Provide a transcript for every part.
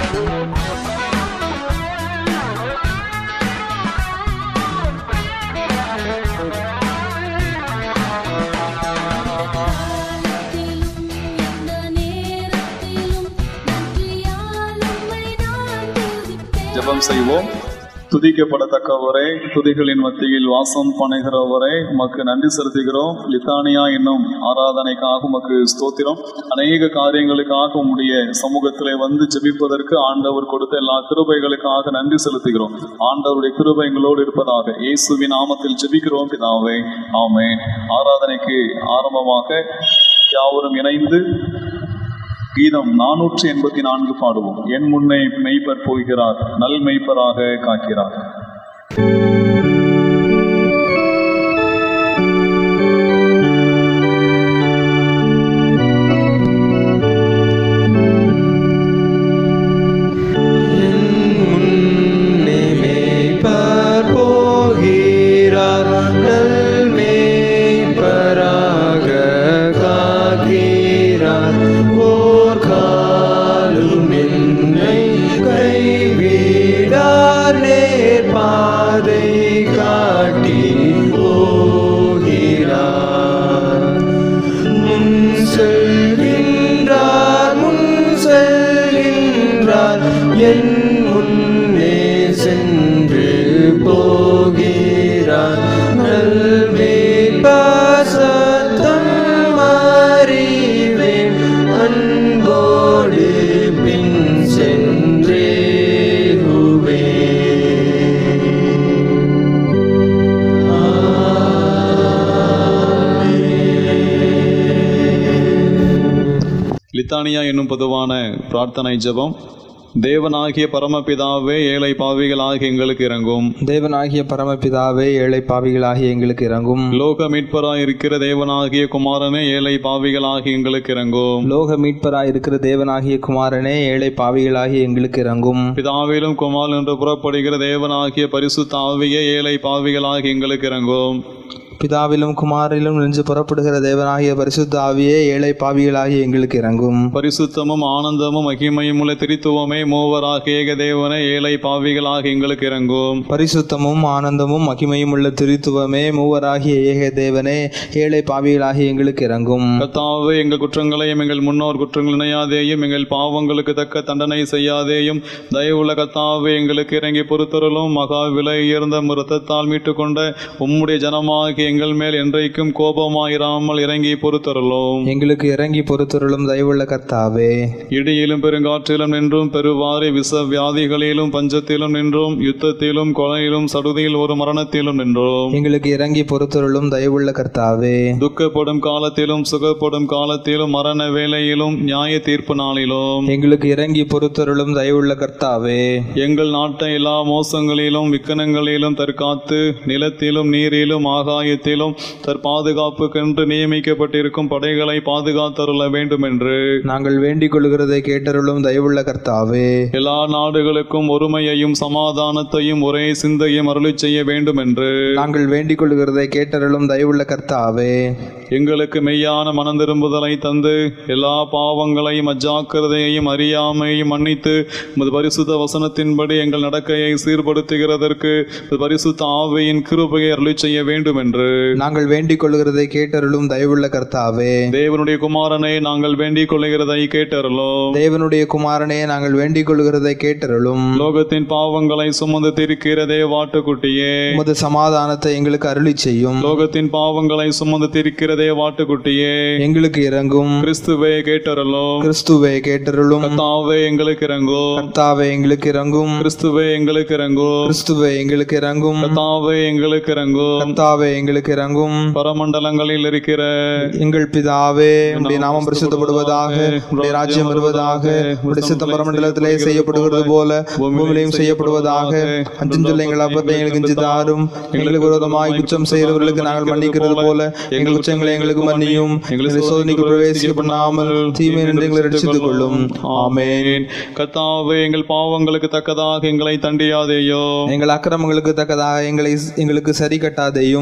எந்த நேரத்திலும் நன்றியால் உம்மை நான் துதிப்பேன் ஜெபம் செய்வோம் துதிக்கப்படத்தக்கவரே துதிகளின் மத்தியில் வாசம் பண்ணுகிறவரே உமக்கு நன்றி செலுத்துகிறோம் லித்தானியா என்னும் ஆராதனைக்காக உமக்கு ஸ்தோத்திரம் அநேக காரியங்களுக்காக உம்முடைய சமூகத்திலே வந்து ஜெபிப்பதற்கு ஆண்டவர் கொடுத்த எல்லா கிருபைகளுக்காக நன்றி செலுத்துகிறோம் ஆண்டவருடைய கிருபை எங்களோடு இருப்பதாக இயேசுவின் நாமத்தில் ஜெபிக்கிறோம் பிதாவே ஆமென் ஆராதனைக்கு ஆரம்பமாக யாவரும் இணைந்து கீதம் நானூற்றி எண்பத்தி நான்கு பாடுவோம் என் முன்னே மெய்ப்பர் போகிறார் நல் மெய்ப்பராக காக்கிறார் முன்னே மேய்ப்பர் போகிறார் நல் மேய்ப்பராக காக்கிறார் ஓர் காலும் என்னை கைவிடார் நேர் பாதை காட்டி போகிறார் முன் செல்கின்றார் முன் செல்கின்றார் என் முன்னே சென்று போகிறார் நல்வேசத்தம் அறிவேன் அன்போடு பின் லித்தானியா என்னும் பொதுவான பிரார்த்தனை ஜெபம் தேவனாகிய பரமபிதாவே ஏழை பாவிகளாகிய எங்களுக்கு இறங்கும் தேவனாகிய பரமபிதாவே ஏழை பாவிகளாகிய எங்களுக்கு இறங்கும் லோக மீட்பராய் இருக்கிற தேவனாகிய குமாரனே ஏழை பாவிகளாகிய எங்களுக்கு இறங்கும் லோக மீட்பராய் இருக்கிற தேவனாகிய குமாரனே ஏழை பாவிகளாகிய எங்களுக்கு இறங்கும் பிதாவிலும் குமார் என்று புறப்படுகிற தேவனாகிய பரிசுத்த ஆவியே ஏழை பாவிகளாகிய எங்களுக்கு இறங்கும் பிதாவிலும் குமாரிலும் நின்று புறப்படுகிற தேவனாகிய பரிசுத்த ஆவியே ஏழை பாவிகளாகிய எங்களுக்கு இறங்கும் பரிசுத்தமும் ஆனந்தமும் மகிமையும் உள்ள திரித்துவமே மூவராக ஏக தேவனே ஏழை பாவிகளாக எங்களுக்கு இறங்கும் பரிசுத்தமும் ஆனந்தமும் மகிமையும் உள்ள திரித்துவமே மூவராகிய ஏக தேவனே ஏழை பாவிகளாகிய எங்களுக்கு இறங்கும் கர்த்தாவே எங்கள் குற்றங்களையும் எங்கள் முன்னோர் குற்றங்கள் இணையாதேயும் எங்கள் பாவங்களுக்கு தக்க தண்டனை செய்யாதேயும் தயவுள்ள கர்த்தாவே எங்களுக்கு இறங்கி பொறுத்தருளும் மகா விலை உயர்ந்த மிருத்தத்தால் மீட்டுக் கொண்ட உம்முடைய ஜனமாகிய எங்கள் மேல் என்றைக்கும் கோபமாயிராமல் இறங்கி பொறுத்தருளும் எங்களுக்கு இறங்கி பொறுத்தருளும் தயவுள்ள கர்த்தாவே இடியிலும் பெருங்காற்றிலும் நின்றும் பெருவாரி விச வியாதிகளிலும் பஞ்சத்திலும் நின்றும் யுத்தத்திலும் கொலையிலும் சடுதியில் ஒரு மரணத்திலும் நின்றோம் எங்களுக்கு இறங்கி பொறுத்தருளும் தயவுள்ள கர்த்தாவே துக்கப்படும் காலத்திலும் சுகப்படும் காலத்திலும் மரண வேளையிலும் நியாய தீர்ப்பு நாளிலும் எங்களுக்கு இறங்கி பொறுத்தருளும் தயவுள்ள கர்த்தாவே எங்கள் நாட்டை எல்லா மோசங்களிலும் விக்கனங்களிலும் தற்காத்து நிலத்திலும் நீரிலும் ஆகாயத்திலும் தற் பாதுகாப்புக்கென்று நியமிக்கப்பட்டிருக்கும் படைகளை பாதுகாத்தருள வேண்டும் என்று நாங்கள் வேண்டிக் கொள்கிறதை கேட்டருளும் தயவுள்ள கர்த்தாவே எல்லா நாடுகளுக்கும் ஒருமையையும் சமாதானத்தையும் ஒரே சிந்தையும் அருளிச் செய்ய வேண்டும் என்று நாங்கள் வேண்டிக் கொள்கிறதை கேட்டருளும் தயவுள்ள கர்த்தாவே எங்களுக்கு மெய்யான மனம் திரும்புதலை தந்து எல்லா பாவங்களையும் அஜாக்கிரதையையும் அறியாமையும் மன்னித்து உமது பரிசுத்த வசனத்தின்படி எங்கள் நடக்கையை சீர்படுத்துகிறதற்கு உமது பரிசுத்த ஆவியின் கிருபையை அருளிச் செய்ய வேண்டும் என்று நாங்கள் வேண்டிக் கொள்கிறதை கேட்டருளும் தயவுள்ள கர்த்தாவே தேவனுடைய குமாரனை நாங்கள் வேண்டிக் கொள்கிறதை கேட்டருளோம் தேவனுடைய குமாரனே நாங்கள் வேண்டிக் கொள்கிறதை கேட்டருளும் லோகத்தின் பாவங்களை சுமந்து தீர்க்கிற தேவாட்டுக்குட்டியே உமது சமாதானத்தை எங்களுக்கு அருளி செய்யும் லோகத்தின் பாவங்களை சுமந்து தீர்க்கிற தேவாட்டுக்குட்டியே எங்களுக்கு இறங்கும் கிறிஸ்துவே கேட்டருளோம் கிறிஸ்துவே கேட்டருளும் கர்த்தாவே எங்களுக்கு இறங்கும் கர்த்தாவே எங்களுக்கு இறங்கும் கிறிஸ்துவே எங்களுக்கு இறங்கும் கிறிஸ்துவே எங்களுக்கு இறங்கும் கர்த்தாவே எங்களுக்கு இறங்கும் கர்த்தாவே எங்களுக்கு இறங்கும் பரமண்டலங்களில் இருக்கிற எங்கள் பிதாவே உடைய நாமம் பரிசுத்தப்படுவதாக உடைய ராஜ்யம் வருவதாக உடைய சித்தம் பரமண்டலத்திலே செய்யப்படுகிறது போல பூமியிலையும் செய்யப்படுவதாக அஞ்சும் சொல்ல எங்கள் அப்பத்தை எங்களுக்கு இஞ்சி தாரும் எங்களுக்கு விரோதமாய் குற்றம் செய்கிறவர்களுக்கு நாங்கள் மன்னிக்கிறது போல எங்கள் குற்றங்களை எங்களுக்கு மன்னியும் எங்களை சோதனைக்கு பிரவேசிக்க பண்ணாமல் தீமை நின்று எங்களை ரட்சித்துக் கொள்ளும் ஆமென் கர்த்தாவே எங்கள் பாவங்களுக்கு தக்கதாக எங்களை தண்டியாதேயோ எங்கள் அக்கிரமங்களுக்கு தக்கதாக எங்களை எங்களுக்கு சரி கட்டாதையும் ஜெபம்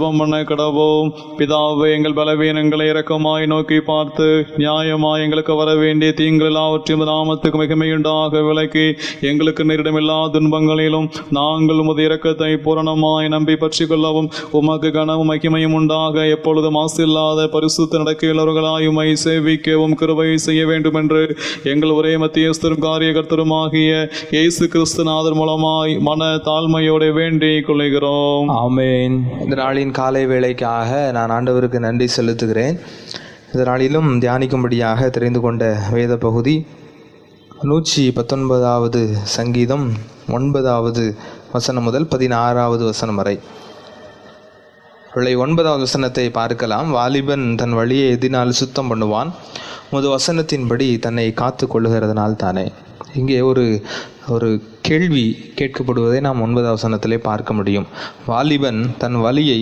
ஜெபம் பண்ண கடவோம் பிதாவே எங்கள் பலவீனங்களை இரக்கமாய் நோக்கி பார்த்து நியாயமாய் எங்களுக்கு வர வேண்டிய தீங்கள் எல்லாவற்றையும் உமது நாமத்துக்கு மிகமையுண்டாக விலக்கி எங்களுக்கு நேரிடும் எல்லா துன்பங்களிலும் நாங்கள் உமது இரக்கத்தை பூரணமாய் நம்பி பற்றிக் கொள்ளவும் உமக்கு கனவும் மகிமையும் உண்டாக எப்பொழுதும் மாசில்லாத பரிசுத்த நடக்கையுள்ளவர்களாய் உமை சேவிக்கவும் கிருபை செய்ய வேண்டும் என்று எங்கள் ஒரே மத்தியஸ்தரும் காரியகர்த்தருமாகிய இயேசு கிறிஸ்துநாதர் மூலமாய் மன தாழ்மையோடு வேண்டிக் கொள்கிறோம் ஆமென் இந்த நாளின் காலை வேளைக்காக நான் ஆண்டவருக்கு நன்றி செலுத்துகிறேன் இந்த நாளிலும் தியானிக்கும்படியாக தெரிந்து கொண்ட வேத பகுதி நூற்றி பத்தொன்பதாவது சங்கீதம் ஒன்பதாவது வசனம் முதல் பதினாறாவது வசனம் வரை பிள்ளை ஒன்பதாவது வசனத்தை பார்க்கலாம் வாலிபன் தன் வழியை எதினால் சுத்தம் பண்ணுவான் முது வசனத்தின்படி தன்னை காத்து கொள்ளுகிறதுனால் தானே இங்கே ஒரு ஒரு கேள்வி கேட்கப்படுவதை நாம் ஒன்பதாவது வசனத்திலே பார்க்க முடியும் வாலிபன் தன் வழியை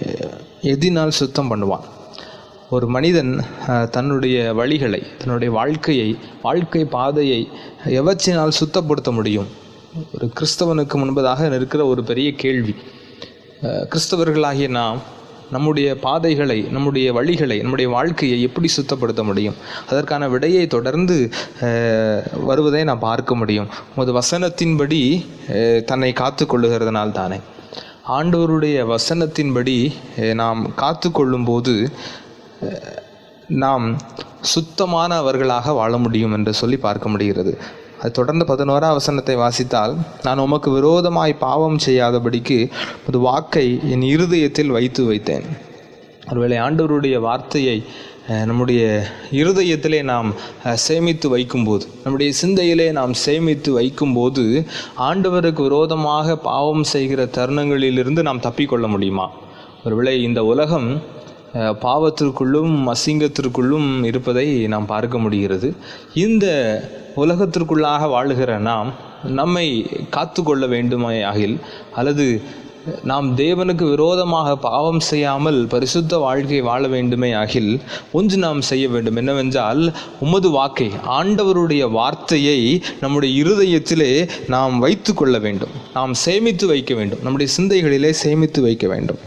எதினால் சுத்தம் பண்ணுவான் ஒரு மனிதன் அஹ், தன்னுடைய வழிகளை தன்னுடைய வாழ்க்கையை வாழ்க்கை பாதையை எவற்றினால் சுத்தப்படுத்த முடியும் ஒரு கிறிஸ்தவனுக்கு முன்பதாக இருக்கிற ஒரு பெரிய கேள்வி அஹ், கிறிஸ்தவர்களாகிய நாம் நம்முடைய பாதைகளை நம்முடைய வழிகளை நம்முடைய வாழ்க்கையை எப்படி சுத்தப்படுத்த முடியும் அதற்கான விடையை தொடர்ந்து அஹ், வருவதை நாம் பார்க்க முடியும் ஒரு வசனத்தின்படி அஹ், தன்னை காத்து கொள்ளுகிறதுனால் தானே ஆண்டவருடைய வசனத்தின்படி அஹ், நாம் காத்து கொள்ளும்போது அஹ், நாம் சுத்தமானவர்களாக வாழ முடியும் என்று சொல்லி பார்க்க முடிகிறது அது தொடர்ந்து பதினோரா வசனத்தை வாசித்தால் நான் உமக்கு விரோதமாய் பாவம் செய்யாதபடிக்கு ஒரு வாக்கை என் இருதயத்தில் வைத்து வைத்தேன் ஒருவேளை ஆண்டவருடைய வார்த்தையை அஹ், நம்முடைய இருதயத்திலே நாம் அஹ், சேமித்து வைக்கும்போது நம்முடைய சிந்தையிலே நாம் சேமித்து வைக்கும்போது ஆண்டவருக்கு விரோதமாக பாவம் செய்கிற தருணங்களிலிருந்து நாம் தப்பிக்கொள்ள முடியுமா ஒருவேளை இந்த உலகம் அஹ், பாவத்திற்குள்ளும் அசிங்கத்திற்குள்ளும் இருப்பதை நாம் பார்க்க முடிகிறது இந்த உலகத்திற்குள்ளாக வாழுகிற நாம் நம்மை காத்து கொள்ள வேண்டுமே ஆகில் அல்லது நாம் தேவனுக்கு விரோதமாக பாவம் செய்யாமல் பரிசுத்த வாழ்க்கை வாழ வேண்டுமே ஆகில் ஒன்று நாம் செய்ய வேண்டும் என்னவென்றால் உமது வாக்கை ஆண்டவருடைய வார்த்தையை நம்முடைய இருதயத்திலே நாம் வைத்து கொள்ள வேண்டும் நாம் சேமித்து வைக்க வேண்டும் நம்முடைய சிந்தைகளிலே சேமித்து வைக்க வேண்டும்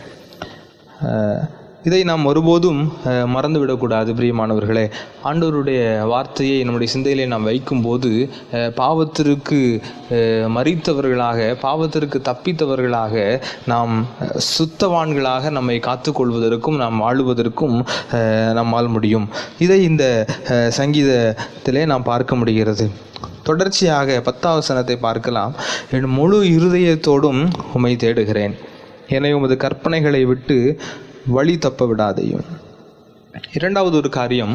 அஹ், இதை நாம் ஒருபோதும் அஹ், மறந்துவிடக்கூடாது பிரியமானவர்களே ஆண்டவருடைய வார்த்தையை நம்முடைய சிந்தையிலே நாம் வைக்கும்போது அஹ், பாவத்திற்கு அஹ், மறித்தவர்களாக பாவத்திற்கு தப்பித்தவர்களாக நாம் அஹ், சுத்தவான்களாக நம்மை காத்துக்கொள்வதற்கும் நாம் வாழுவதற்கும் அஹ், நம்மால் முடியும் இதை இந்த அஹ், சங்கீதத்திலே நாம் பார்க்க முடிகிறது தொடர்ச்சியாக பத்தாம் வசனத்தை பார்க்கலாம் என் முழு இருதயத்தோடும் உம்மை தேடுகிறேன் என்னை உமது கற்பனைகளை விட்டு வழி தப்ப விடாதையும் இரண்டாவது ஒரு காரியம்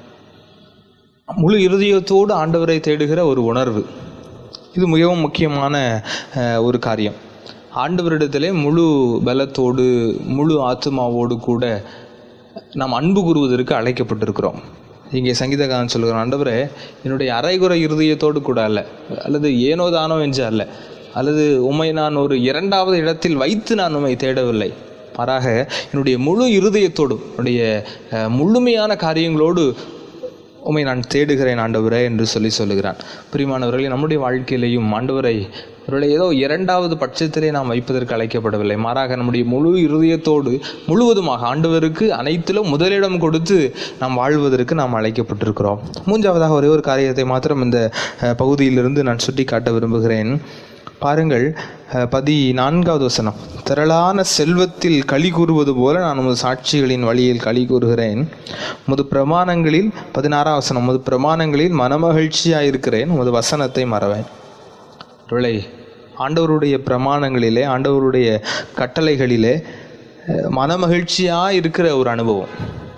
முழு இருதயத்தோடு ஆண்டவரை தேடுகிற ஒரு உணர்வு இது மிகவும் முக்கியமான அஹ், ஒரு காரியம் ஆண்டவரிடத்திலே முழு பலத்தோடு முழு ஆத்மாவோடு கூட நாம் அன்பு கூறுவதற்கு அழைக்கப்பட்டிருக்கிறோம் இங்கே சங்கீதகாரன் சொல்கிறான் ஆண்டவரே என்னுடைய அரைகுறை இருதயத்தோடு கூட அல்ல அல்லது ஏனோ தானோ என்று அல்ல அல்லது உம்மை நான் ஒரு இரண்டாவது இடத்தில் வைத்து நான் உம்மை தேடவில்லை மாறாக என்னுடைய முழு இருதயத்தோடும் என்னுடைய அஹ், முழுமையான காரியங்களோடு உம்மை நான் தேடுகிறேன் ஆண்டவரே என்று சொல்லி சொல்லுகிறான் பிரியமானவர்களே நம்முடைய வாழ்க்கையிலையும் ஆண்டவரை ஒருவேளை ஏதோ இரண்டாவது பட்சத்திலே நாம் வைப்பதற்கு அழைக்கப்படவில்லை மாறாக நம்முடைய முழு இருதயத்தோடு முழுவதுமாக ஆண்டவருக்கு அனைத்திலும் முதலிடம் கொடுத்து நாம் வாழ்வதற்கு நாம் அழைக்கப்பட்டிருக்கிறோம் மூன்றாவதாக ஒரே ஒரு காரியத்தை மாத்திரம் இந்த அஹ், பகுதியிலிருந்து நான் சுட்டி காட்ட விரும்புகிறேன் பாருங்கள் அஹ், பதி நான்காவது வசனம் திரளான செல்வத்தில் களி கூறுவது போல நான் உமது சாட்சிகளின் வழியில் களி கூறுகிறேன் உமது பிரமாணங்களில் பதினாறாம் வசனம் உமது பிரமாணங்களில் மனமகிழ்ச்சியாக இருக்கிறேன் உமது வசனத்தை மறவேன் ஒருவேளை ஆண்டவருடைய பிரமாணங்களிலே ஆண்டவருடைய கட்டளைகளிலே அஹ், மனமகிழ்ச்சியாக இருக்கிற ஒரு அனுபவம்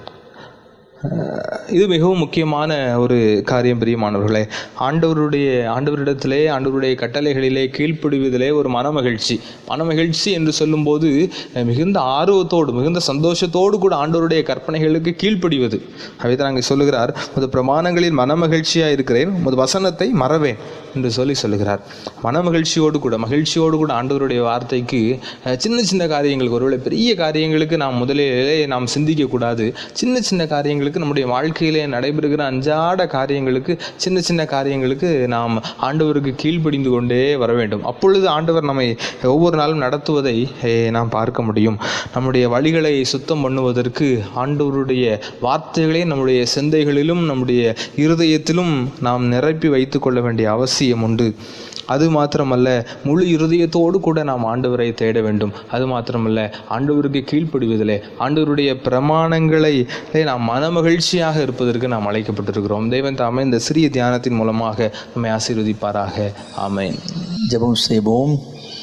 அஹ், இது மிகவும் முக்கியமான ஒரு காரியம் பிரியமானவர்களே ஆண்டவருடைய ஆண்டவரிடத்திலே ஆண்டவருடைய கட்டளைகளிலே கீழ்ப்படிவதிலே ஒரு மனமகிழ்ச்சி மனமகிழ்ச்சி என்று சொல்லும்போது அஹ், மிகுந்த ஆர்வத்தோடு மிகுந்த சந்தோஷத்தோடு கூட ஆண்டவருடைய கற்பனைகளுக்கு கீழ்ப்படிவது அவைதான் அங்கே சொல்லுகிறார் உமது பிரமாணங்களில் மனமகிழ்ச்சியாக இருக்கிறேன் உமது வசனத்தை மறவேன் என்று சொல்லி சொல்லுகிறார் மன மகிழ்ச்சியோடு கூட மகிழ்ச்சியோடு கூட ஆண்டவருடைய வார்த்தைக்கு அஹ், சின்ன சின்ன காரியங்களுக்கு ஒருவேளை பெரிய காரியங்களுக்கு நாம் முதலிலே நாம் சிந்திக்கக்கூடாது சின்ன சின்ன காரியங்களுக்கு நம்முடைய வாழ்க்கையிலே நடைபெறுகிற அன்றாட காரியங்களுக்கு சின்ன சின்ன காரியங்களுக்கு நாம் ஆண்டவருக்கு கீழ்ப்படிந்து கொண்டே வர வேண்டும் அப்பொழுது ஆண்டவர் நம்மை ஒவ்வொரு நாளும் நடத்துவதை அஹ், நாம் பார்க்க முடியும் நம்முடைய வழிகளை சுத்தம் பண்ணுவதற்கு ஆண்டவருடைய வார்த்தைகளை நம்முடைய சிந்தைகளிலும் நம்முடைய இருதயத்திலும் நாம் நிரப்பி வைத்து கொள்ள வேண்டிய அவசியம் உண்டு அது மாத்திரமல்ல முழு இருதயத்தோடு கூட நாம் ஆண்டவரை தேட வேண்டும் அது மாத்திரமல்ல ஆண்டவருக்கு கீழ்ப்படிவதிலே ஆண்டவருடைய பிரமாணங்களை நாம் மனமகிழ்ச்சியாக இருப்பதற்கு நாம் அழைக்கப்பட்டிருக்கிறோம் தேவன் தாமே இந்த சிறிய தியானத்தின் மூலமாக நம்மை ஆசீர்வதிப்பாராக ஆமென் ஜெபம் செய்வோம்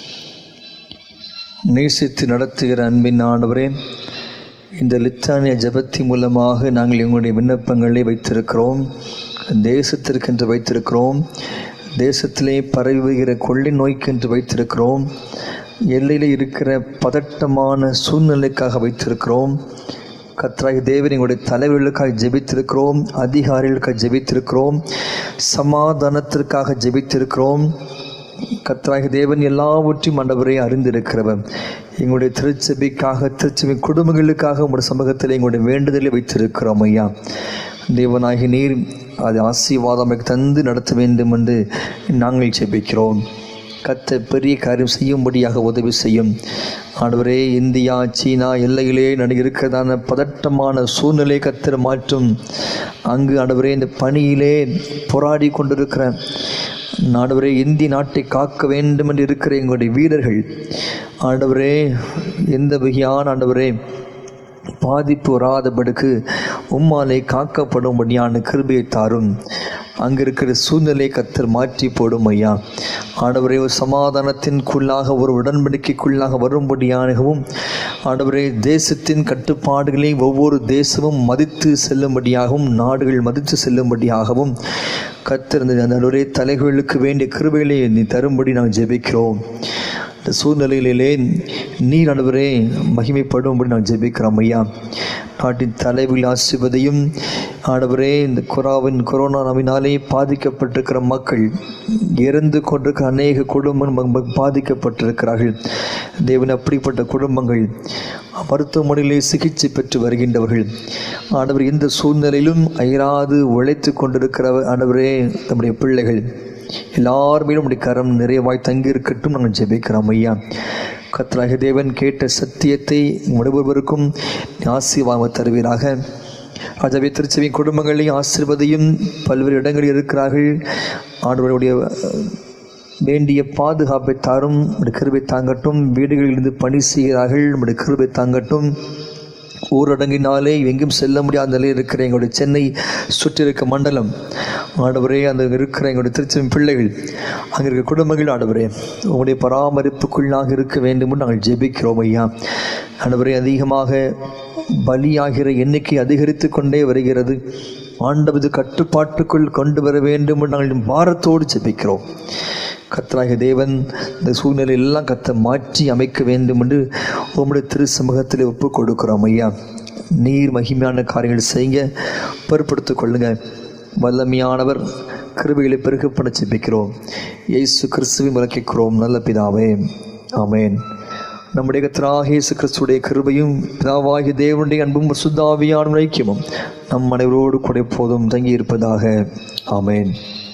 நேசித்து நடத்துகிற அன்பின் ஆண்டவரே இந்த லித்தானிய ஜெபத்தின் மூலமாக நாங்கள் எங்களுடைய விண்ணப்பங்களை வைத்திருக்கிறோம் தேசத்திற்கென்று வைத்திருக்கிறோம் தேசத்திலே பரவி வருகிற கொள்ளை நோய்க்கென்று வைத்திருக்கிறோம் எல்லையில் இருக்கிற பதட்டமான சூழ்நிலைக்காக வைத்திருக்கிறோம் கத்ராய் தேவன் எங்களுடைய தலைவர்களுக்காக ஜெபித்திருக்கிறோம் அதிகாரிகளுக்காக ஜெபித்திருக்கிறோம் சமாதானத்திற்காக ஜெபித்திருக்கிறோம் கத்ராக தேவன் எல்லாவற்றையும் ஆண்டவரை அறிந்திருக்கிறவர் எங்களுடைய திருச்சபைக்காக திருச்சபை குடும்பங்களுக்காக உங்களுடைய சமூகத்தில் எங்களுடைய வேண்டுதலை வைத்திருக்கிறோம் ஐயா தேவனாகி நீர் அது ஆசீர்வாதம் தந்து நடத்த வேண்டும் என்று நாங்கள் ஜெபிக்கிறோம் கத்த பெரிய காரியம் செய்யும்படியாக உதவி செய்யும் ஆண்டவரே இந்தியா சீனா எல்லையிலே நடு இருக்கிறதான பதட்டமான சூழ்நிலை கத்திர மாற்றும் அங்கு ஆண்டவரே இந்த பணியிலே போராடி கொண்டிருக்கிற ஆண்டவரே இந்திய நாட்டை காக்க வேண்டும் என்று இருக்கிற எங்களுடைய வீரர்கள் ஆண்டவரே எந்த வகையான ஆண்டவரே பாதிப்பு வராதபடிக்கு உம்மாலை காக்கப்படும்படியான கிருபையை தாரும் அங்கே இருக்கிற சூழ்நிலை கத்தர் மாற்றி போடும் ஐயா ஆண்டவரே ஒரு சமாதானத்தின்குள்ளாக ஒரு உடன்படிக்கைக்குள்ளாக வரும்படியாகவும் ஆண்டவரே தேசத்தின் கட்டுப்பாடுகளை ஒவ்வொரு தேசமும் மதித்து செல்லும்படியாகவும் நாடுகள் மதித்து செல்லும்படியாகவும் கத்தர் இந்த ஆண்டவரே தலைகளுக்கு வேண்டிய கிருபைகளை நீ தரும்படி நாங்கள் ஜெபிக்கிறோம் இந்த சூழ்நிலைகளிலே நீர் ஆண்டவரே மகிமைப்படும்படி நான் ஜெபிக்கிறோம் ஐயா நாட்டின் தலைவில் ஆசிர்வதையும் ஆண்டவரே இந்த கொராவின் கொரோனா நோயினாலே பாதிக்கப்பட்டிருக்கிற மக்கள் இறந்து கொண்டிருக்கிற அநேக குடும்பம் பாதிக்கப்பட்டிருக்கிறார்கள் தேவன் அப்படிப்பட்ட குடும்பங்கள் மருத்துவமனையிலே சிகிச்சை பெற்று வருகின்றவர்கள் ஆண்டவர் இந்த சூழ்நிலையிலும் அயராது உழைத்து கொண்டிருக்கிற ஆண்டவரே நம்முடைய பிள்ளைகள் எல்லாருமே நம்முடைய கரம் நிறைவாய் தங்கியிருக்கட்டும் நாங்கள் ஜெபிக்கிறோம் ஐயா கத்ராக தேவன் கேட்ட சத்தியத்தை ஒருவருக்கும் ஆசீர்வாதம் தருவீராக ராஜாவே திருச்சபை குடும்பங்களையும் ஆசிர்வதையும் பல்வேறு இடங்களில் இருக்கிறார்கள் ஆண்டவருடைய வேண்டிய பாதுகாப்பை தாரும் நம்முடைய கிருபை தாங்கட்டும் வீடுகளிலிருந்து பணி செய்கிறார்கள் நம்முடைய கிருபை தாங்கட்டும் ஊரடங்கினாலே எங்கும் செல்ல முடியாத நிலையில் இருக்கிற எங்களுடைய சென்னை சுற்றி இருக்க மண்டலம் ஆண்டவரே அந்த இருக்கிற எங்களுடைய திருச்சி பிள்ளைகள் அங்கே இருக்க குடும்பங்கள் ஆண்டவரே உங்களுடைய பராமரிப்புக்குள்ளாக இருக்க வேண்டும் என்று நாங்கள் ஜெபிக்கிறோம் ஐயா ஆண்டவரே அதிகமாக பலியாகிற எண்ணிக்கை அதிகரித்து கொண்டே வருகிறது ஆண்டவது கட்டுப்பாட்டுக்குள் கொண்டு வர வேண்டும் என்று நாங்கள் பாரத்தோடு ஜெபிக்கிறோம் கத்தராக தேவன் இந்த சூழ்நிலையில் எல்லாம் கத்தை மாற்றி அமைக்க வேண்டும் என்று உம்முடைய திரு சமூகத்தில் ஒப்பு கொடுக்கிறோம் ஐயா நீர் மகிமையான காரியங்கள் செய்ய பொறுப்படுத்திக் கொள்ளுங்க வல்லமையானவர் கிருபைகளை பெருகப்பட ஜெபிக்கிறோம் இயேசு கிறிஸ்துவை முழக்கிக்கிறோம் நல்ல பிதாவே ஆமென் நம்முடைய கத்தராக இயேசு கிறிஸ்துடைய கிருபையும் பிதாவாகிய தேவனுடைய அன்பும் சுத்தாவியான ஐக்கியமும் நம் அனைவரோடு கூட எப்போதும் தங்கி இருப்பதாக ஆமென்